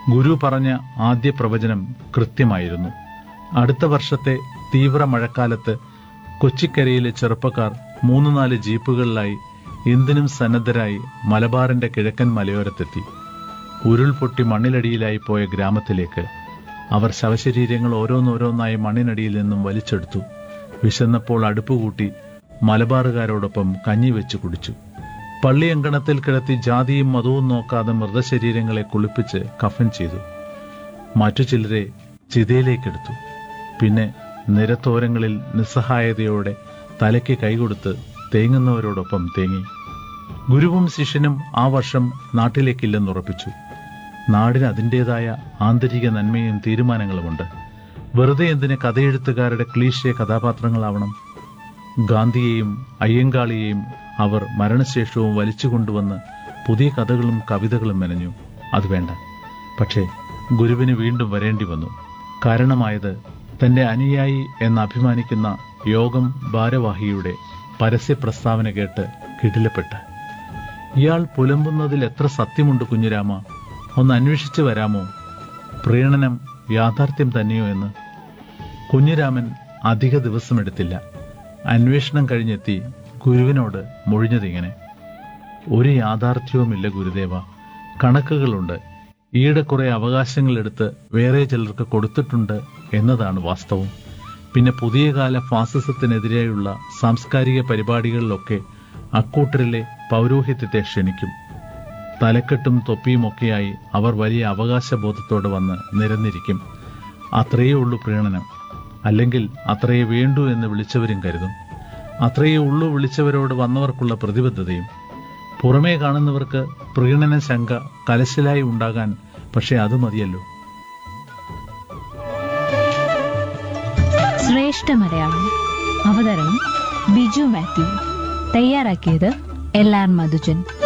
ഗുരു പറഞ്ഞ ആദ്യ പ്രവചനം കൃത്യമായിരുന്നു അടുത്ത വർഷത്തെ തീവ്ര മഴക്കാലത്ത് കൊച്ചിക്കരയിലെ ചെറുപ്പക്കാർ മൂന്ന് നാല് ജീപ്പുകളിലായി എന്തിനും സന്നദ്ധരായി മലബാറിന്റെ കിഴക്കൻ മലയോരത്തെത്തി ഉരുൾപൊട്ടി മണ്ണിലടിയിലായി പോയ ഗ്രാമത്തിലേക്ക് അവർ ശവശരീരങ്ങൾ ഓരോന്നോരോന്നായി മണ്ണിനടിയിൽ നിന്നും വലിച്ചെടുത്തു വിശന്നപ്പോൾ അടുപ്പുകൂട്ടി മലബാറുകാരോടൊപ്പം കഞ്ഞി വെച്ച് കുടിച്ചു പള്ളിയങ്കണത്തിൽ കിടത്തി ജാതിയും മതവും നോക്കാതെ മൃതശരീരങ്ങളെ കുളിപ്പിച്ച് കഫൻ ചെയ്തു മറ്റു ചിലരെ ചിതയിലേക്കെടുത്തു പിന്നെ നിരത്തോരങ്ങളിൽ നിസ്സഹായതയോടെ തലയ്ക്ക് കൈകൊടുത്ത് തേങ്ങുന്നവരോടൊപ്പം തേങ്ങി ഗുരുവും ശിഷ്യനും ആ വർഷം നാട്ടിലേക്കില്ലെന്നുറപ്പിച്ചു നാടിന് അതിൻ്റെതായ ആന്തരിക നന്മയും തീരുമാനങ്ങളുമുണ്ട് വെറുതെ എന്തിന് കഥയെഴുത്തുകാരുടെ ക്ലീശയ കഥാപാത്രങ്ങളാവണം ഗാന്ധിയെയും അയ്യങ്കാളിയെയും അവർ മരണശേഷവും വലിച്ചുകൊണ്ടുവന്ന് പുതിയ കഥകളും കവിതകളും മെനഞ്ഞു അത് വേണ്ട പക്ഷേ ഗുരുവിന് വീണ്ടും വരേണ്ടി വന്നു കാരണമായത് തന്റെ അനുയായി എന്ന് അഭിമാനിക്കുന്ന യോഗം ഭാരവാഹിയുടെ പരസ്യ പ്രസ്താവന കേട്ട് കിടിലപ്പെട്ട് ഇയാൾ പുലമ്പുന്നതിൽ എത്ര സത്യമുണ്ട് കുഞ്ഞുരാമ ഒന്ന് അന്വേഷിച്ചു വരാമോ പ്രീണനം യാഥാർത്ഥ്യം തന്നെയോ എന്ന് കുഞ്ഞുരാമൻ അധിക ദിവസമെടുത്തില്ല അന്വേഷണം കഴിഞ്ഞെത്തി ഗുരുവിനോട് മൊഴിഞ്ഞതിങ്ങനെ ഒരു യാഥാർത്ഥ്യവുമില്ല ഗുരുദേവ കണക്കുകളുണ്ട് ഈയിടെ കുറെ അവകാശങ്ങളെടുത്ത് വേറെ ചിലർക്ക് കൊടുത്തിട്ടുണ്ട് എന്നതാണ് വാസ്തവം പിന്നെ പുതിയ കാല ഫാസിസത്തിനെതിരെയുള്ള സാംസ്കാരിക പരിപാടികളിലൊക്കെ അക്കൂട്ടരിലെ പൗരോഹിത്യത്തെ ക്ഷണിക്കും തലക്കെട്ടും തൊപ്പിയുമൊക്കെയായി അവർ വലിയ അവകാശബോധത്തോടെ വന്ന് നിരന്നിരിക്കും അത്രയേ ഉള്ളൂ പ്രീണനം അല്ലെങ്കിൽ അത്രയേ വേണ്ടൂ എന്ന് വിളിച്ചവരും കരുതും അത്രയേ ഉള്ളൂ വിളിച്ചവരോട് വന്നവർക്കുള്ള പ്രതിബദ്ധതയും പുറമേ കാണുന്നവർക്ക് പ്രീണന ശങ്ക കലശലായി ഉണ്ടാകാൻ പക്ഷെ അത് മതിയല്ലോ ശ്രേഷ്ഠ മലയാളം അവതരണം ബിജു മാത്യു തയ്യാറാക്കിയത് എൽ ആർ മധുജൻ